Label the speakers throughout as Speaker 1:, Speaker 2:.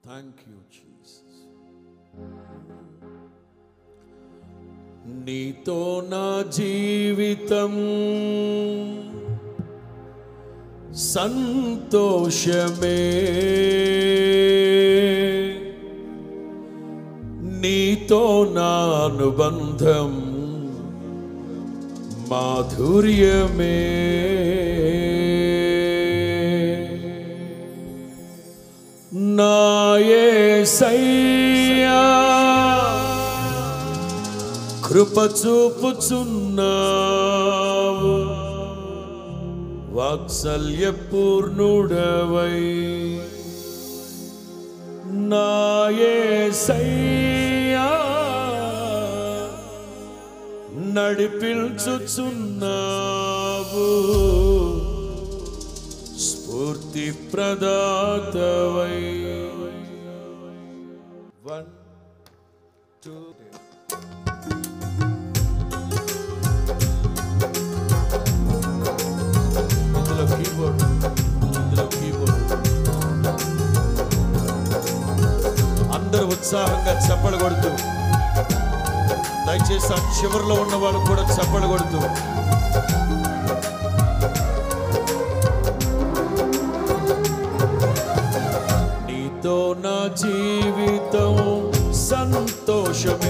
Speaker 1: Thank you Jesus నీతో నా జీవితం సంతోషమే నీతో నా అనుబంధం మాధుర్యమే నాయసయ్యా కృప చూపుచున్నావు వాత్సల్య పూర్ణుడవై నాయసయ్యా నడిపించుచున్నావు స్ఫూర్తి ప్రదాతవై వన్ టూ ఇందులో కీబోర్డ్ ఇందులో కీబోర్డ్ అందరూ ఉత్సాహంగా చప్పలు కొడుతూ దయచేసి ఆ చివరిలో ఉన్న వాళ్ళు కూడా చప్పలు కొడుతూ నీతో నా జీవితం సంతోషమే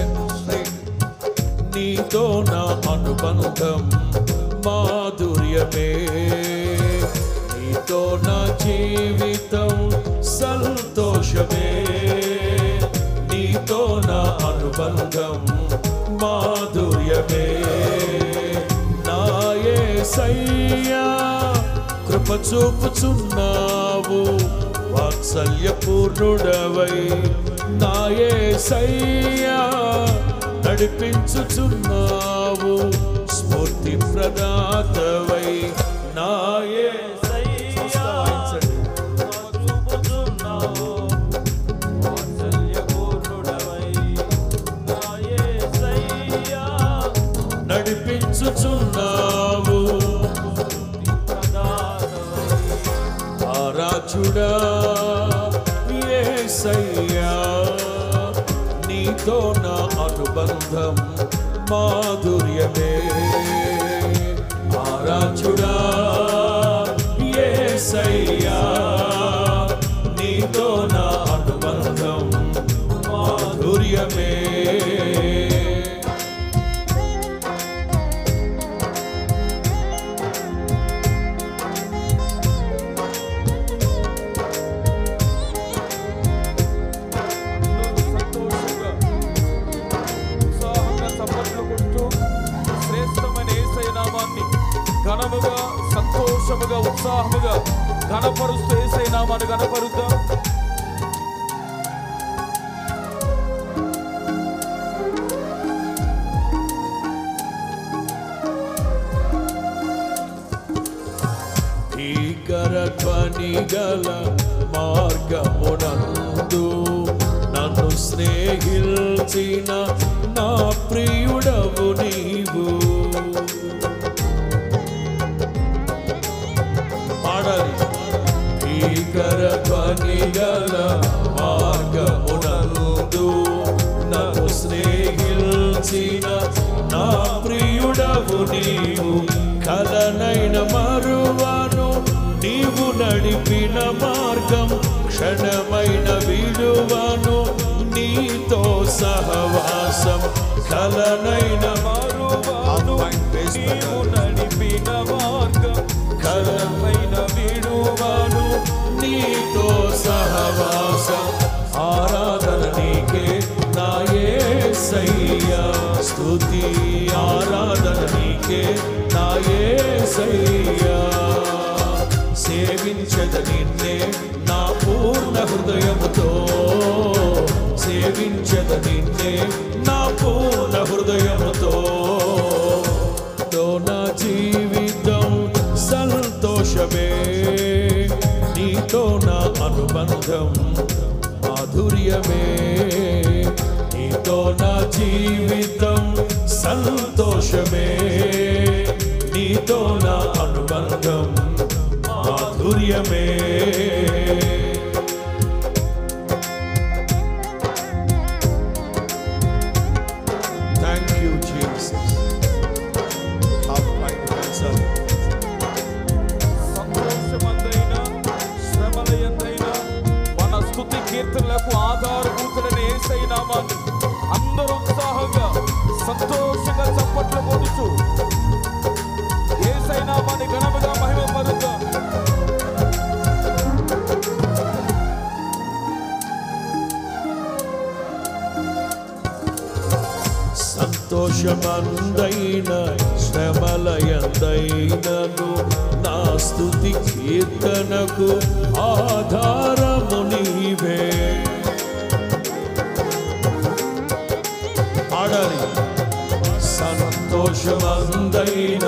Speaker 1: నీతో నా అనుబంధం మాధుర్యమే నీతో నా జీవితం సంతోషమే నీతో నా అనుబంధం మాధుర్యమే నాయే సయ్యా కృప చూపుచున్నావు వాత్సల్య పూర్ణుడవై నాయే సయ్యా నడిపించుచున్నావు స్ఫూర్తి ప్రదాతవై నాయే సయ్యా నడిపించుచున్నావు ఆరాచుడా యేసయ్యా నీతో నా అనుబంధం మాధుర్యమే ఆరాచుడా యేసయ్యా నీతో నా అనుబంధం మాధుర్యమే
Speaker 2: సంతోషంగా ఉత్సాహంగా చప్పట్లు కొడుతూ శ్రేష్టమైన యేసయ్య నామాన్ని ఘనముగా సంతోషముగా ఉత్సాహముగా ఘనపరుస్తూ యేసయ్య నామాన్ని ఘనపరుద్దాం
Speaker 1: భీకర ధ్వని గల మార్గమునందు నన్ను స్నేహిల్చిన నా ప్రియుడవు నీవు పాడాలి భీకర ధ్వని గల మార్గమునందు నన్ను స్నేహిల్చిన నా ప్రియుడవు నీవు కలనైన మరువను నీవు నడిపిన మార్గం క్షణమైన విడువను నీతో సహవాసం కలనైన
Speaker 2: మరువాను నీవు నడిపిన మార్గం
Speaker 1: కలమైన విడువను నీతో సహవాసం ఆరాధన నీకే నాయే సయ్యా స్తుతి ఆరాధన నీకే నాయే సయ్యా సేవించద నిన్నే నా పూర్ణ హృదయముతో సేవించద నిన్నే నా పూర్ణ హృదయముతో తో నా జీవితం సంతోషమే నీతో నా అనుబంధం మాధుర్యమే నీతో నా జీవితం సంతోషమే నీతో నా అనుబంధం మాధుర్యమే సంతోషమందైన శ్రమలయందైనను నా స్తుతి కీర్తనకు ఆధారము నీవే ఆడాలి సంతోషమందైన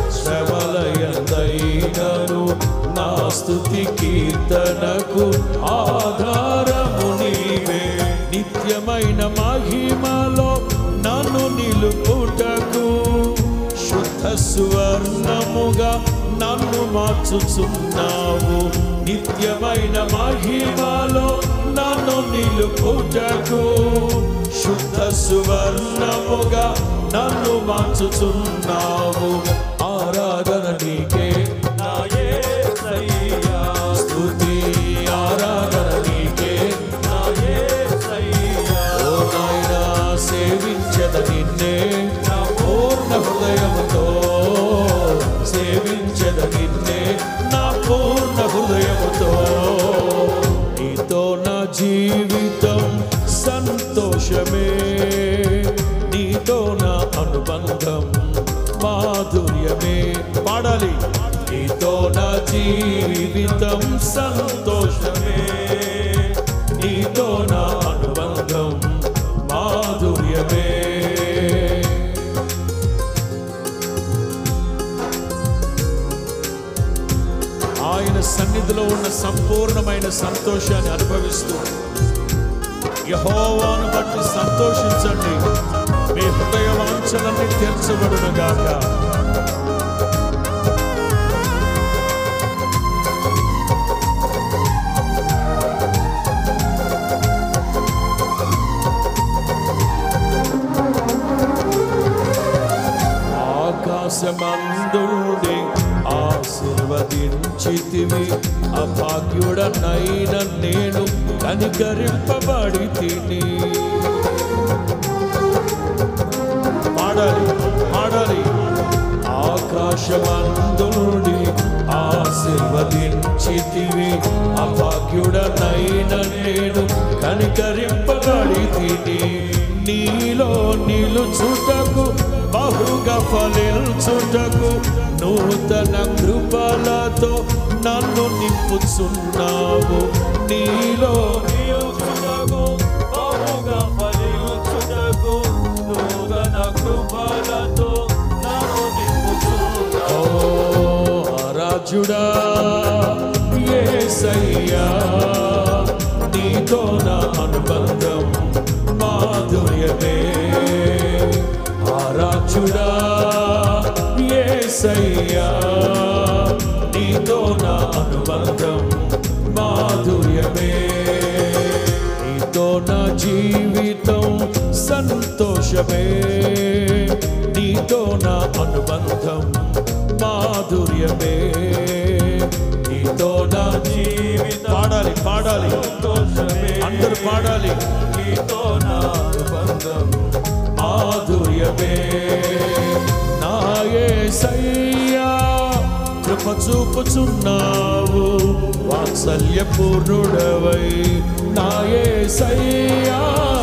Speaker 1: శ్రమలయందైనను నా స్తుతి కీర్తనకు ఆధారము నీవే నిత్యమైన మహిమలో నన్ను నిలుపుటకు శుద్ధ సువర్ణముగా నన్ను మార్చుచున్నావు నిత్యమైన మహిమలో నన్ను నిలుపుటకు శుద్ధ సువర్ణముగా నన్ను మార్చుచున్నావు ఆరాధన నీకే
Speaker 2: నా యేసయ్యా
Speaker 1: స్తుతి ఆరాధన నీకే
Speaker 2: నా యేసయ్యా
Speaker 1: ఓ నాయనా సేవించద నిన్నే నా పూర్ణ హృదయముతో సేవించద నిన్నే నా పూర్ణ హృదయముతో నీతో నా జీవితం సంతోషమే నీతో నా అనుబంధం మాధుర్యమే పాడాలి నీతో నా జీవితం సంతోషమే నీతో నా అనుబంధం మాధుర్యమే ఆయన సన్నిధిలో ఉన్న సంపూర్ణమైన సంతోషాన్ని అనుభవిస్తూ యహోవాను బట్టి సంతోషించండి మీ హృదయ వాంఛలన్నీ తీర్చబడును గాక ఆకాశమందుండి ఆశీర్వదించితివి అభాగ్యుడనైన నేను కనికరింపబడి తిని పాడాలి పాడాలి ఆకాశమందుండి ఆశీర్వదించితివి అభాగ్యుడనైన నేను కనికరింపబడి తిని నీలో నిలుచుటకు బహుగా ఫలించుటకు నూతన కృపలతో నన్ను నింపుచున్నావు నీలో
Speaker 2: నిలుచుటకు బహుగా ఫలించుటకు నూతన కృపలతో నన్ను నింపుచున్నావు.
Speaker 1: ఓ రాజుడా యేసయ్యా నీతో నా అనుబంధం మాధుర్యమే ఆరాజుడా యేసయ్యా నీతో నా అనుబంధం మాధుర్యమే నీతో నా జీవితం సంతోషమే నీతో నా అనుబంధం మాధుర్యమే నీతో నా జీవితం పాడాలి పాడాలి
Speaker 2: సంతోషమే
Speaker 1: అందరూ పాడాలి
Speaker 2: నీతో నా అనుబంధం
Speaker 1: మాధుర్యమే నాయే సయ్యా కృప చూపుచున్నావు వాత్సల్యపూర్ణుడవై నాయే సయ్యా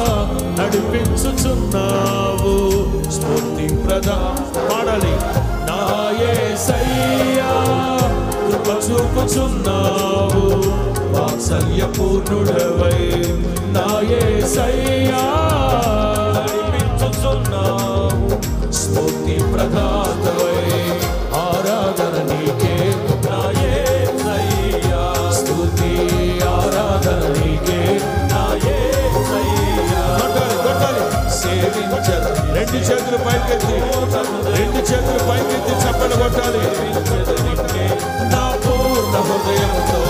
Speaker 1: నడిపించుచున్నావు స్ఫూర్తి ప్రదా పాడాలి నాయే సయ్యా కృప చూపుచున్నావు వాత్సల్యపూర్ణుడవై నాయే సయ్యా
Speaker 2: నడిపించుచున్నావు
Speaker 1: స్ఫూర్తి ప్రదాతవై ఆరాధన నీకే
Speaker 2: నా యేసయ్యా
Speaker 1: స్తుతి ఆరాధన నీకే
Speaker 2: నా యేసయ్యా
Speaker 1: కొట్టాలి కొట్టాలి సేవించదు రెండు చేతులు పైకెత్తి రెండు చేతులు పైకెత్తి చప్పలు కొట్టాలి నా పూర్ణ హృదయంతో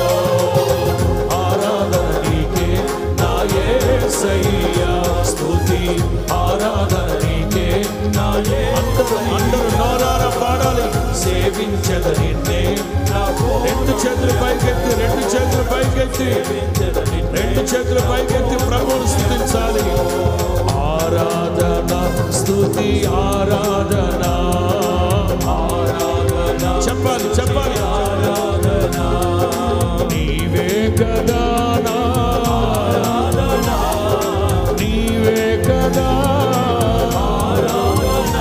Speaker 1: ఆరాధన నీకే నా యేసయ్యా స్తుతి ఆరాధన నీకే
Speaker 2: నా
Speaker 1: అందరూ అందరూ నోరార పాడాలి సేవించద నిన్నే రెండు చేతులు పైకెత్తి రెండు చేతులు పైకెత్తి రెండు చేతులు పైకెత్తి ప్రభువును స్థుతించాలి ఆరాధన స్తుతి ఆరాధన ఆరాధన చెప్పాలి చెప్పాలి ఆరాధన నీవే కదా నా ఆరాధన నీవే కదా ఆరాధన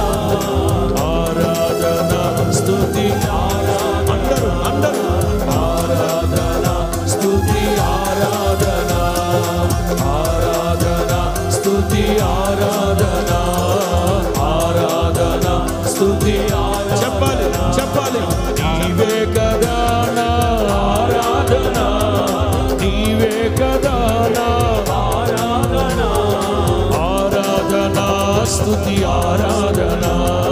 Speaker 2: స్తుతి ఆరాధన ఆరాధన స్తుతి ఆరాధన ఆరాధన స్తుతి
Speaker 1: చెప్పాలి చెప్పాలి నీవే కదా నా
Speaker 2: ఆరాధన
Speaker 1: నీవే కదా నా
Speaker 2: ఆరాధన
Speaker 1: ఆరాధన స్తుతి ఆరాధన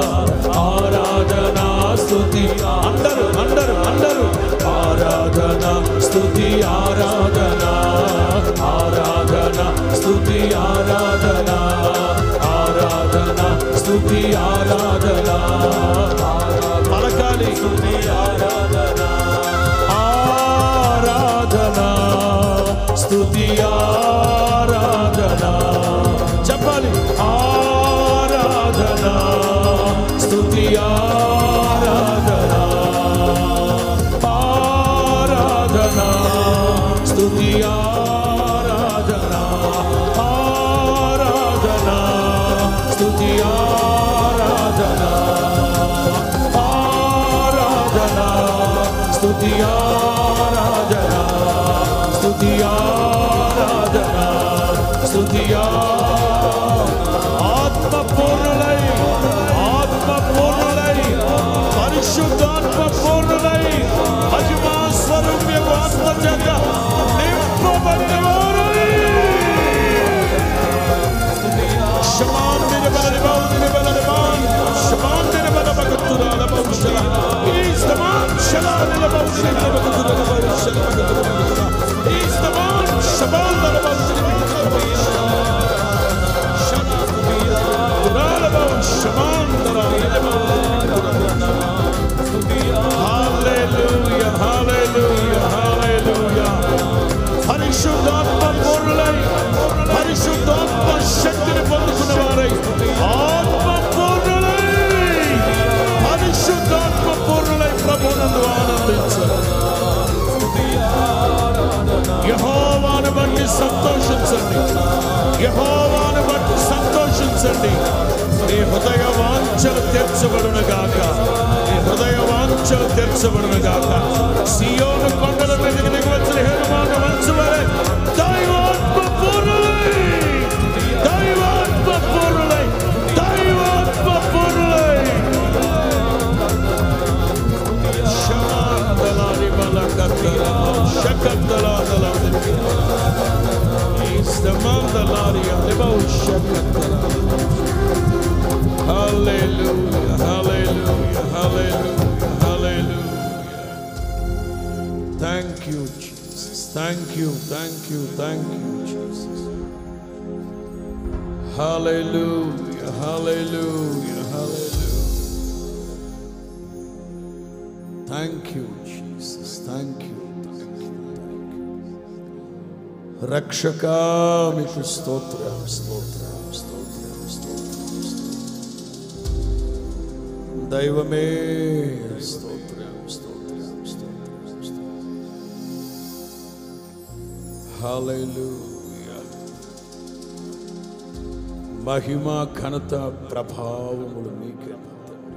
Speaker 2: ఆరాధన స్తుతి
Speaker 1: అందరూ అందరూ అందరూ
Speaker 2: ఆరాధన స్తుతి ఆరాధన ఆరాధన స్తుతి ఆరాధన ఆరాధన స్తుతి ఆరాధన
Speaker 1: పలకాలి
Speaker 2: స్తుతి ఆరాధన
Speaker 1: ఆరాధన స్తుతి ఆరాధన చెప్పాలి ఆరాధన స్తుతి ఆరాధన ఆరాధన స్తుతి ఆరాధన ఆరాధన స్తుతి ఆరాధన ఆరాధన స్తుతి ఆరాధన స్తుతి ఆరాధన స్తుతి ఆత్మ పూర్ణులై ఆత్మ పూర్ణులై పరిశుద్ధాత్మ పూర్ణులై మహిమా స్వరూప్యము ఆత్మ చేత నింపబడిన వారై Shaman dine bana liman dine bana liman Shaman dine bana bakıttura la bavuşala İstaman şalan dine bavuşala dine bakıttura la bavuşala bakıttura İstaman şaban dine bavuşala dine bavuşala Şalan la bavuş şaman dine bavuşala Hallelujah hallelujah hallelujah పరిశుద్ధాత్మ పూర్ణులై పరిశుద్ధాత్మ శక్తిని పొందుకున్న వారై ఆత్మ పూర్ణులై పరిశుద్ధాత్మ పూర్ణులై ప్రభునందు ఆనందించారు యహోవాను బట్టి సంతోషించండి యహోవాను బట్టి సంతోషించండి నీ హృదయ వాంఛలు తెరచబడును గాక నీ హృదయ వాంఛలు తెరచబడును గాక సియోను కొండల మీదకి దిగి వచ్చిన హేరుమాన మంచు వలె దైవాత్మ పూర్ణులై దైవాత్మ పూర్ణులై దైవాత్మ పూర్ణులై శమాందలాని బలకత్తల శకత్తలాదలాది ఇస్తమాందలారి అలిబౌ శకత్తల Hallelujah, hallelujah, hallelujah, hallelujah. Thank you, Jesus. Thank you, thank you, thank you, Jesus. Hallelujah, hallelujah, hallelujah. Thank you, Jesus. Thank you, thank you, thank you. రక్షక మీకు స్తోత్రం స్తోత్రం స్తోత్రం స్తోత్రం స్తోత్రం. దైవమే స్తోత్రం స్తోత్రం స్తోత్రం స్తోత్రం హల్లెలూయా మహిమ ఘనత ప్రభావములు మీకే తండ్రి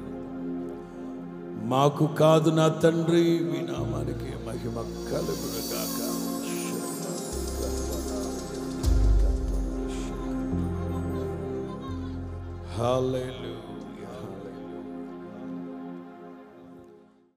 Speaker 1: మాకు కాదు నా తండ్రి మీ నామానికి మహిమ కలుగునుగాక హల్లెలూయా